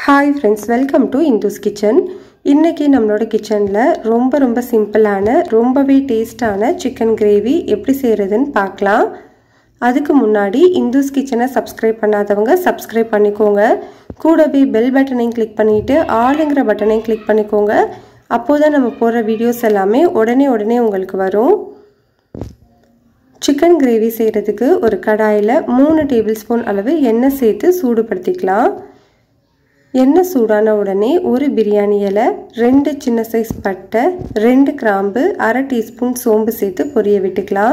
hi friends welcome to Indhu's kitchen இன்றைக்கி நம்மளோட கிச்சனில் ரொம்ப ரொம்ப சிம்பிளான ரொம்பவே டேஸ்டான சிக்கன் கிரேவி எப்படி செய்கிறதுன்னு பார்க்கலாம் அதுக்கு முன்னாடி இந்துஸ் கிச்சனை சப்ஸ்கிரைப் பண்ணாதவங்க சப்ஸ்கிரைப் பண்ணிக்கோங்க கூடவே பெல் பட்டனையும் கிளிக் பண்ணிவிட்டு ஆளுங்கிற பட்டனையும் கிளிக் பண்ணிக்கோங்க அப்போது தான் நம்ம போடுற வீடியோஸ் எல்லாமே உடனே உடனே உங்களுக்கு வரும் சிக்கன் கிரேவி செய்கிறதுக்கு ஒரு கடாயில் மூணு டேபிள் ஸ்பூன் அளவு எண்ணெய் சேர்த்து சூடுபடுத்திக்கலாம் எண்ணெய் சூடான உடனே ஒரு பிரியாணி இலை ரெண்டு சின்ன சைஸ் பட்டை ரெண்டு கிராம்பு அரை டீஸ்பூன் சோம்பு சேர்த்து பொரிய விட்டுக்கலாம்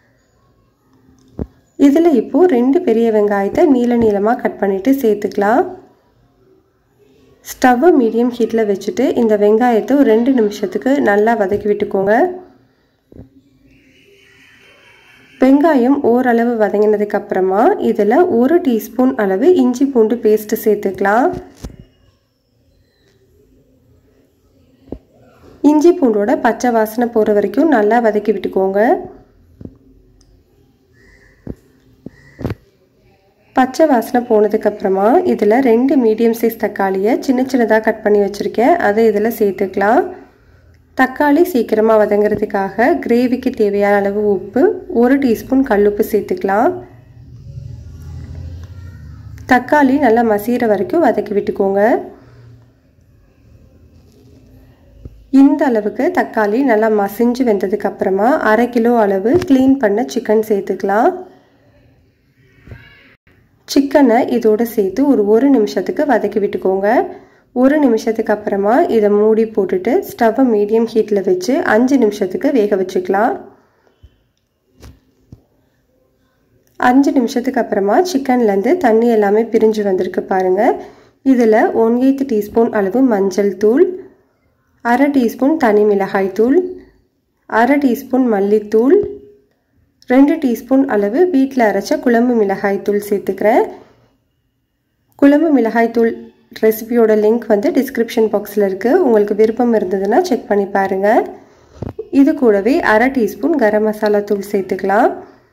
இதில் இப்போது ரெண்டு பெரிய வெங்காயத்தை நீள நீளமாக கட் பண்ணிவிட்டு சேர்த்துக்கலாம் ஸ்டவ்வை மீடியம் ஹீட்டில் வச்சுட்டு இந்த வெங்காயத்தை ஒரு ரெண்டு நிமிஷத்துக்கு நல்லா வதக்கி விட்டுக்கோங்க வெங்காயம் ஓரளவு வதங்கினதுக்கு அப்புறமா இதில் ஒரு டீஸ்பூன் அளவு இஞ்சி பூண்டு பேஸ்ட்டு சேர்த்துக்கலாம் இஞ்சி பூண்டோட பச்சை வாசனை போகிற வரைக்கும் நல்லா வதக்கி விட்டுக்கோங்க பச்சை வாசனை போனதுக்கப்புறமா இதில் ரெண்டு மீடியம் சைஸ் தக்காளியை சின்ன சின்னதாக கட் பண்ணி வச்சுருக்கேன் அதை இதில் சேர்த்துக்கலாம் தக்காளி சீக்கிரமாக வதங்கிறதுக்காக கிரேவிக்கு தேவையான அளவு உப்பு ஒரு டீஸ்பூன் கல்லுப்பு சேர்த்துக்கலாம் தக்காளி நல்லா மசீர வரைக்கும் வதக்கி விட்டுக்கோங்க இந்த அளவுக்கு தக்காளி நல்லா மசிஞ்சு வெந்ததுக்கு அப்புறமா அரை கிலோ அளவு க்ளீன் பண்ண சிக்கன் சேர்த்துக்கலாம் சிக்கனை இதோடு சேர்த்து ஒரு ஒரு நிமிஷத்துக்கு வதக்கி விட்டுக்கோங்க ஒரு நிமிஷத்துக்கு அப்புறமா இதை மூடி போட்டுட்டு ஸ்டவ்வை மீடியம் ஹீட்டில் வச்சு அஞ்சு நிமிஷத்துக்கு வேக வச்சுக்கலாம் அஞ்சு நிமிஷத்துக்கு அப்புறமா சிக்கன்லேருந்து தண்ணி எல்லாமே பிரிஞ்சு வந்திருக்கு பாருங்கள் இதில் ஒன் எய்த் டீஸ்பூன் அளவு மஞ்சள் தூள் அரை டீஸ்பூன் தனி மிளகாய் தூள் அரை டீஸ்பூன் மல்லித்தூள் ரெண்டு டீஸ்பூன் அளவு வீட்டில் அரைச்ச குழம்பு மிளகாய் தூள் சேர்த்துக்கிறேன் குழம்பு மிளகாய் தூள் ரெசிபியோட லிங்க் வந்து டிஸ்கிரிப்ஷன் பாக்ஸில் இருக்குது உங்களுக்கு விருப்பம் இருந்ததுன்னா செக் பண்ணி பாருங்கள் இது கூடவே அரை டீஸ்பூன் கரம் மசாலா தூள் சேர்த்துக்கலாம்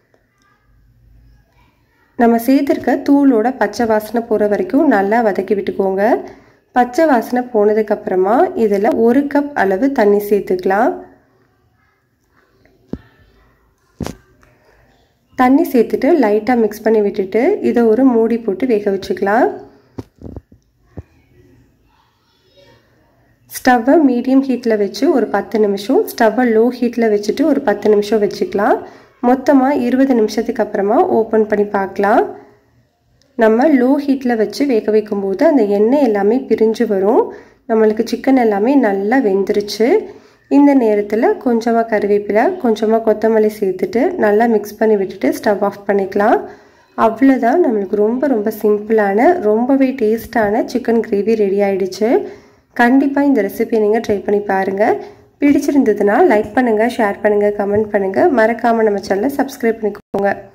நம்ம சேர்த்துருக்க தூளோட பச்சை வாசனை போகிற வரைக்கும் நல்லா வதக்கி விட்டுக்கோங்க பச்சை வாசனை போனதுக்கப்புறமா இதில் ஒரு கப் அளவு தண்ணி சேர்த்துக்கலாம் தண்ணி சேர்த்துட்டு லைட்டாக மிக்ஸ் பண்ணி விட்டுட்டு இதை ஒரு மூடி போட்டு வேக வச்சுக்கலாம் ஸ்டவ்வை மீடியம் ஹீட்டில் வச்சு ஒரு பத்து நிமிஷம் ஸ்டவ்வை லோ ஹீட்டில் வச்சுட்டு ஒரு பத்து நிமிஷம் வச்சுக்கலாம் மொத்தமாக இருபது நிமிஷத்துக்கு அப்புறமா ஓப்பன் பண்ணி பார்க்கலாம் நம்ம லோ ஹீட்டில் வச்சு வேக வைக்கும்போது அந்த எண்ணெய் எல்லாமே பிரிஞ்சு வரும் நம்மளுக்கு சிக்கன் எல்லாமே நல்லா வெந்துருச்சு இந்த நேரத்தில் கொஞ்சமாக கருவேப்பிலை கொஞ்சமாக கொத்தமல்லி சேர்த்துட்டு நல்லா மிக்ஸ் பண்ணி விட்டுட்டு ஸ்டவ் ஆஃப் பண்ணிக்கலாம் அவ்வளோதான் நம்மளுக்கு ரொம்ப ரொம்ப சிம்பிளான ரொம்பவே டேஸ்டான சிக்கன் கிரேவி ரெடி ஆகிடுச்சு கண்டிப்பாக இந்த ரெசிபியை நீங்கள் ட்ரை பண்ணி பாருங்கள் பிடிச்சிருந்ததுன்னா லைக் பண்ணுங்கள் ஷேர் பண்ணுங்கள் கமெண்ட் பண்ணுங்கள் மறக்காமல் நம்ம சேனலை சப்ஸ்கிரைப் பண்ணிக்கோங்க